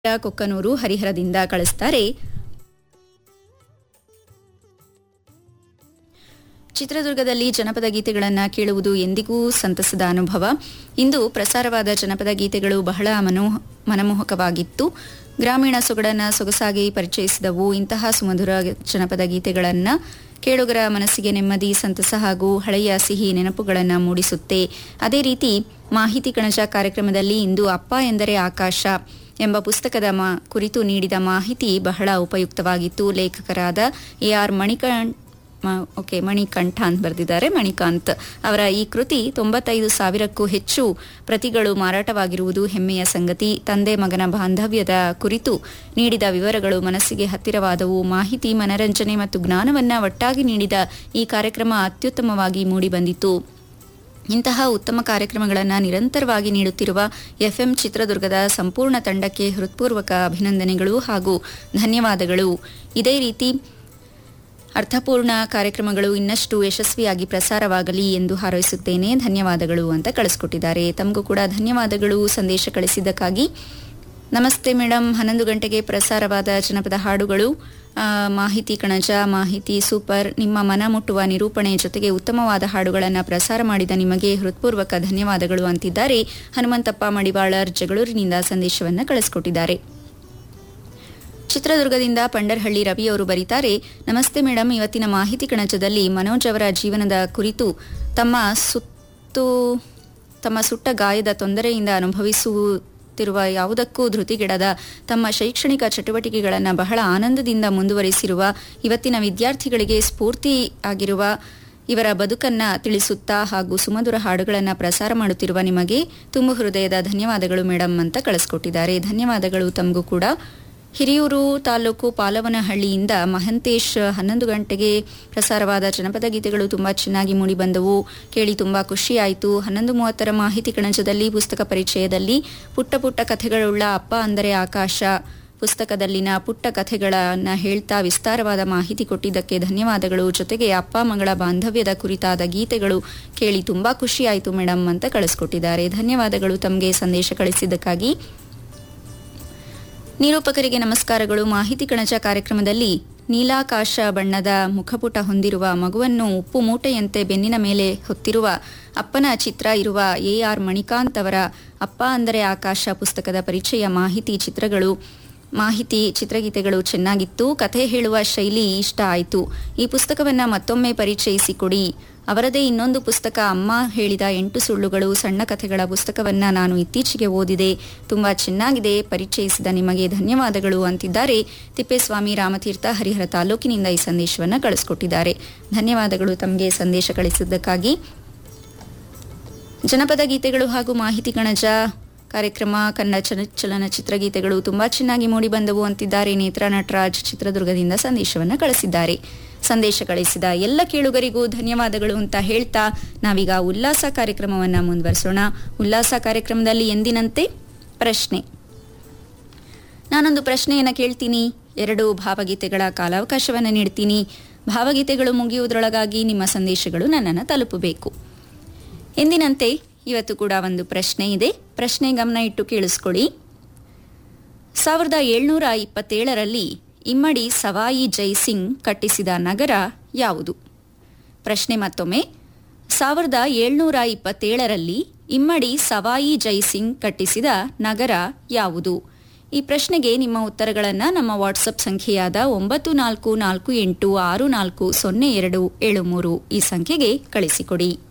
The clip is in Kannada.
ಕೊಕ್ಕನೂರು ಹರಿಹರದಿಂದ ಕಳಿಸ್ತಾರೆ ಚಿತ್ರದುರ್ಗದಲ್ಲಿ ಜನಪದ ಗೀತೆಗಳನ್ನು ಕೇಳುವುದು ಎಂದಿಗೂ ಸಂತಸದ ಅನುಭವ ಇಂದು ಪ್ರಸಾರವಾದ ಜನಪದ ಗೀತೆಗಳು ಬಹಳ ಮನೋ ಮನಮೋಹಕವಾಗಿತ್ತು ಗ್ರಾಮೀಣ ಸೊಗಡನ್ನು ಸೊಗಸಾಗಿ ಪರಿಚಯಿಸಿದವು ಇಂತಹ ಸುಮಧುರ ಜನಪದ ಗೀತೆಗಳನ್ನು ಕೇಳುಗರ ಮನಸ್ಸಿಗೆ ನೆಮ್ಮದಿ ಸಂತಸ ಹಾಗೂ ಹಳೆಯ ಸಿಹಿ ನೆನಪುಗಳನ್ನು ಮೂಡಿಸುತ್ತೆ ಅದೇ ರೀತಿ ಮಾಹಿತಿ ಕಣಜ ಕಾರ್ಯಕ್ರಮದಲ್ಲಿ ಇಂದು ಅಪ್ಪ ಎಂದರೆ ಆಕಾಶ ಎಂಬ ಪುಸ್ತಕದ ಮಾ ಕುರಿತು ನೀಡಿದ ಮಾಹಿತಿ ಬಹಳ ಉಪಯುಕ್ತವಾಗಿತ್ತು ಲೇಖಕರಾದ ಎ ಆರ್ ಮಣಿಕಂಠ್ ಮ- ಓಕೆ ಮಣಿಕಂಠ ಅಂತ ಬರೆದಿದ್ದಾರೆ ಮಣಿಕಾಂತ್ ಅವರ ಈ ಕೃತಿ ತೊಂಬತ್ತೈದು ಸಾವಿರಕ್ಕೂ ಹೆಚ್ಚು ಪ್ರತಿಗಳು ಮಾರಾಟವಾಗಿರುವುದು ಹೆಮ್ಮೆಯ ಸಂಗತಿ ತಂದೆ ಮಗನ ಬಾಂಧವ್ಯದ ಕುರಿತು ನೀಡಿದ ವಿವರಗಳು ಮನಸ್ಸಿಗೆ ಹತ್ತಿರವಾದವು ಮಾಹಿತಿ ಮನರಂಜನೆ ಮತ್ತು ಜ್ಞಾನವನ್ನ ಒಟ್ಟಾಗಿ ನೀಡಿದ ಈ ಕಾರ್ಯಕ್ರಮ ಅತ್ಯುತ್ತಮವಾಗಿ ಮೂಡಿಬಂದಿತು ಇಂತಹ ಉತ್ತಮ ಕಾರ್ಯಕ್ರಮಗಳನ್ನು ನಿರಂತರವಾಗಿ ನೀಡುತ್ತಿರುವ ಎಫ್ಎಂ ಚಿತ್ರದುರ್ಗದ ಸಂಪೂರ್ಣ ತಂಡಕ್ಕೆ ಹೃತ್ಪೂರ್ವಕ ಅಭಿನಂದನೆಗಳು ಹಾಗೂ ಧನ್ಯವಾದಗಳು ಇದೇ ರೀತಿ ಅರ್ಥಪೂರ್ಣ ಕಾರ್ಯಕ್ರಮಗಳು ಇನ್ನಷ್ಟು ಯಶಸ್ವಿಯಾಗಿ ಪ್ರಸಾರವಾಗಲಿ ಎಂದು ಹಾರೈಸುತ್ತೇನೆ ಧನ್ಯವಾದಗಳು ಅಂತ ಕಳಿಸ್ಕೊಟ್ಟಿದ್ದಾರೆ ತಮಗೂ ಕೂಡ ಧನ್ಯವಾದಗಳು ಸಂದೇಶ ಕಳಿಸಿದ್ದಕ್ಕಾಗಿ ನಮಸ್ತೆ ಮೇಡಮ್ ಹನ್ನೊಂದು ಗಂಟೆಗೆ ಪ್ರಸಾರವಾದ ಜನಪದ ಹಾಡುಗಳು ಆ, ಮಾಹಿತಿ ಕಣಜ ಮಾಹಿತಿ ಸೂಪರ್ ನಿಮ್ಮ ಮನ ಮುಟ್ಟುವ ನಿರೂಪಣೆ ಜೊತೆಗೆ ಉತ್ತಮವಾದ ಹಾಡುಗಳನ್ನು ಪ್ರಸಾರ ಮಾಡಿದ ನಿಮಗೆ ಹೃತ್ಪೂರ್ವಕ ಧನ್ಯವಾದಗಳು ಅಂತಿದ್ದಾರೆ ಹನುಮಂತಪ್ಪ ಮಡಿವಾಳರ್ ಜಗಳೂರಿನಿಂದ ಸಂದೇಶವನ್ನು ಕಳಿಸ್ಕೊಟ್ಟಿದ್ದಾರೆ ಚಿತ್ರದುರ್ಗದಿಂದ ಪಂಡರ್ಹಳ್ಳಿ ರವಿ ಅವರು ಬರೀತಾರೆ ನಮಸ್ತೆ ಮೇಡಮ್ ಇವತ್ತಿನ ಮಾಹಿತಿ ಕಣಜದಲ್ಲಿ ಮನೋಜ್ ಅವರ ಜೀವನದ ಕುರಿತು ತಮ್ಮ ಸುತ್ತು ತಮ್ಮ ಸುಟ್ಟ ಗಾಯದ ತೊಂದರೆಯಿಂದ ಅನುಭವಿಸುತ್ತಿರುವ ಯಾವುದಕ್ಕೂ ಧೃತಿಗೆಡದ ತಮ್ಮ ಶೈಕ್ಷಣಿಕ ಚಟುವಟಿಕೆಗಳನ್ನು ಬಹಳ ಆನಂದದಿಂದ ಮುಂದುವರಿಸಿರುವ ಇವತ್ತಿನ ವಿದ್ಯಾರ್ಥಿಗಳಿಗೆ ಸ್ಫೂರ್ತಿ ಆಗಿರುವ ಇವರ ಬದುಕನ್ನ ತಿಳಿಸುತ್ತಾ ಹಾಗೂ ಸುಮಧುರ ಹಾಡುಗಳನ್ನು ಪ್ರಸಾರ ಮಾಡುತ್ತಿರುವ ನಿಮಗೆ ತುಂಬು ಹೃದಯದ ಧನ್ಯವಾದಗಳು ಮೇಡಮ್ ಅಂತ ಕಳಿಸ್ಕೊಟ್ಟಿದ್ದಾರೆ ಧನ್ಯವಾದಗಳು ತಮಗೂ ಕೂಡ ಹಿರಿಯೂರು ತಾಲೂಕು ಪಾಲವನಹಳ್ಳಿಯಿಂದ ಮಹಂತೇಶ್ ಹನ್ನೊಂದು ಗಂಟೆಗೆ ಪ್ರಸಾರವಾದ ಜನಪದ ಗೀತೆಗಳು ತುಂಬಾ ಚೆನ್ನಾಗಿ ಮೂಡಿಬಂದವು ಕೇಳಿ ತುಂಬಾ ಖುಷಿಯಾಯಿತು ಹನ್ನೊಂದು ಮೂವತ್ತರ ಮಾಹಿತಿ ಕಣಜದಲ್ಲಿ ಪುಸ್ತಕ ಪರಿಚಯದಲ್ಲಿ ಪುಟ್ಟ ಪುಟ್ಟ ಕಥೆಗಳುಳ್ಳ ಅಪ್ಪ ಅಂದರೆ ಆಕಾಶ ಪುಸ್ತಕದಲ್ಲಿನ ಪುಟ್ಟ ಕಥೆಗಳನ್ನು ಹೇಳ್ತಾ ವಿಸ್ತಾರವಾದ ಮಾಹಿತಿ ಕೊಟ್ಟಿದ್ದಕ್ಕೆ ಧನ್ಯವಾದಗಳು ಜೊತೆಗೆ ಅಪ್ಪ ಮಗಳ ಬಾಂಧವ್ಯದ ಕುರಿತಾದ ಗೀತೆಗಳು ಕೇಳಿ ತುಂಬಾ ಖುಷಿಯಾಯಿತು ಮೇಡಮ್ ಅಂತ ಕಳಿಸ್ಕೊಟ್ಟಿದ್ದಾರೆ ಧನ್ಯವಾದಗಳು ತಮಗೆ ಸಂದೇಶ ಕಳಿಸಿದ್ದಕ್ಕಾಗಿ ನಿರೂಪಕರಿಗೆ ನಮಸ್ಕಾರಗಳು ಮಾಹಿತಿ ಕಣಜ ಕಾರ್ಯಕ್ರಮದಲ್ಲಿ ನೀಲಾಕಾಶ ಬಣ್ಣದ ಮುಖಪುಟ ಹೊಂದಿರುವ ಮಗುವನ್ನು ಉಪ್ಪು ಮೂಟೆಯಂತೆ ಬೆನ್ನಿನ ಮೇಲೆ ಹೊತ್ತಿರುವ ಅಪ್ಪನ ಚಿತ್ರ ಇರುವ ಎ ಆರ್ ಮಣಿಕಾಂತ್ ಅವರ ಅಪ್ಪ ಅಂದರೆ ಆಕಾಶ ಪುಸ್ತಕದ ಪರಿಚಯ ಮಾಹಿತಿ ಚಿತ್ರಗಳು ಮಾಹಿತಿ ಚಿತ್ರಗೀತೆಗಳು ಚೆನ್ನಾಗಿತ್ತು ಕಥೆ ಹೇಳುವ ಶೈಲಿ ಇಷ್ಟ ಆಯಿತು ಈ ಪುಸ್ತಕವನ್ನ ಮತ್ತೊಮ್ಮೆ ಪರಿಚಯಿಸಿಕೊಡಿ ಅವರದೇ ಇನ್ನೊಂದು ಪುಸ್ತಕ ಅಮ್ಮ ಹೇಳಿದ ಎಂಟು ಸುಳ್ಳುಗಳು ಸಣ್ಣ ಕಥೆಗಳ ಪುಸ್ತಕವನ್ನ ನಾನು ಇತ್ತೀಚೆಗೆ ಓದಿದೆ ತುಂಬಾ ಚೆನ್ನಾಗಿದೆ ಪರಿಚಯಿಸಿದ ನಿಮಗೆ ಧನ್ಯವಾದಗಳು ಅಂತಿದ್ದಾರೆ ತಿಪ್ಪೇಸ್ವಾಮಿ ರಾಮತೀರ್ಥ ಹರಿಹರ ತಾಲೂಕಿನಿಂದ ಈ ಸಂದೇಶವನ್ನ ಕಳಿಸ್ಕೊಟ್ಟಿದ್ದಾರೆ ಧನ್ಯವಾದಗಳು ತಮಗೆ ಸಂದೇಶ ಕಳಿಸಿದ್ದಕ್ಕಾಗಿ ಜನಪದ ಗೀತೆಗಳು ಹಾಗೂ ಮಾಹಿತಿ ಕಣಜ ಕಾರ್ಯಕ್ರಮ ಕನ್ನಡ ಚಲ ಚಲನಚಿತ್ರ ಗೀತೆಗಳು ತುಂಬಾ ಚೆನ್ನಾಗಿ ಮೂಡಿಬಂದವು ಅಂತಿದ್ದಾರೆ ನೇತ್ರ ನಟರಾಜ್ ಚಿತ್ರದುರ್ಗದಿಂದ ಸಂದೇಶವನ್ನು ಕಳಿಸಿದ್ದಾರೆ ಸಂದೇಶ ಕಳಿಸಿದ ಎಲ್ಲ ಕೇಳುಗರಿಗೂ ಧನ್ಯವಾದಗಳು ಅಂತ ಹೇಳ್ತಾ ನಾವೀಗ ಉಲ್ಲಾಸ ಕಾರ್ಯಕ್ರಮವನ್ನ ಮುಂದುವರಿಸೋಣ ಉಲ್ಲಾಸ ಕಾರ್ಯಕ್ರಮದಲ್ಲಿ ಎಂದಿನಂತೆ ಪ್ರಶ್ನೆ ನಾನೊಂದು ಪ್ರಶ್ನೆಯನ್ನು ಕೇಳ್ತೀನಿ ಎರಡು ಭಾವಗೀತೆಗಳ ಕಾಲಾವಕಾಶವನ್ನು ನೀಡ್ತೀನಿ ಭಾವಗೀತೆಗಳು ಮುಗಿಯುವುದರೊಳಗಾಗಿ ನಿಮ್ಮ ಸಂದೇಶಗಳು ನನ್ನನ್ನು ತಲುಪಬೇಕು ಎಂದಿನಂತೆ ಇವತ್ತು ಕೂಡ ಒಂದು ಪ್ರಶ್ನೆ ಇದೆ ಪ್ರಶ್ನೆ ಗಮನ ಇಟ್ಟು ಕೇಳಿಸ್ಕೊಳ್ಳಿ ಸಾವಿರದ ಏಳ್ನೂರ ಇಪ್ಪತ್ತೇಳರಲ್ಲಿ ಇಮ್ಮಡಿ ಸವಾಯಿ ಜೈಸಿಂಗ್ ಕಟ್ಟಿಸಿದ ನಗರ ಯಾವುದು ಪ್ರಶ್ನೆ ಮತ್ತೊಮ್ಮೆ ಸಾವಿರದ ಏಳ್ನೂರ ಇಪ್ಪತ್ತೇಳರಲ್ಲಿ ಇಮ್ಮಡಿ ಸವಾಯಿ ಜೈಸಿಂಗ್ ಕಟ್ಟಿಸಿದ ನಗರ ಯಾವುದು ಈ ಪ್ರಶ್ನೆಗೆ ನಿಮ್ಮ ಉತ್ತರಗಳನ್ನು ನಮ್ಮ ವಾಟ್ಸಪ್ ಸಂಖ್ಯೆಯಾದ ಒಂಬತ್ತು ನಾಲ್ಕು ನಾಲ್ಕು ಎಂಟು ಆರು ನಾಲ್ಕು ಸೊನ್ನೆ ಎರಡು ಏಳು ಮೂರು ಈ ಸಂಖ್ಯೆಗೆ ಕಳಿಸಿಕೊಡಿ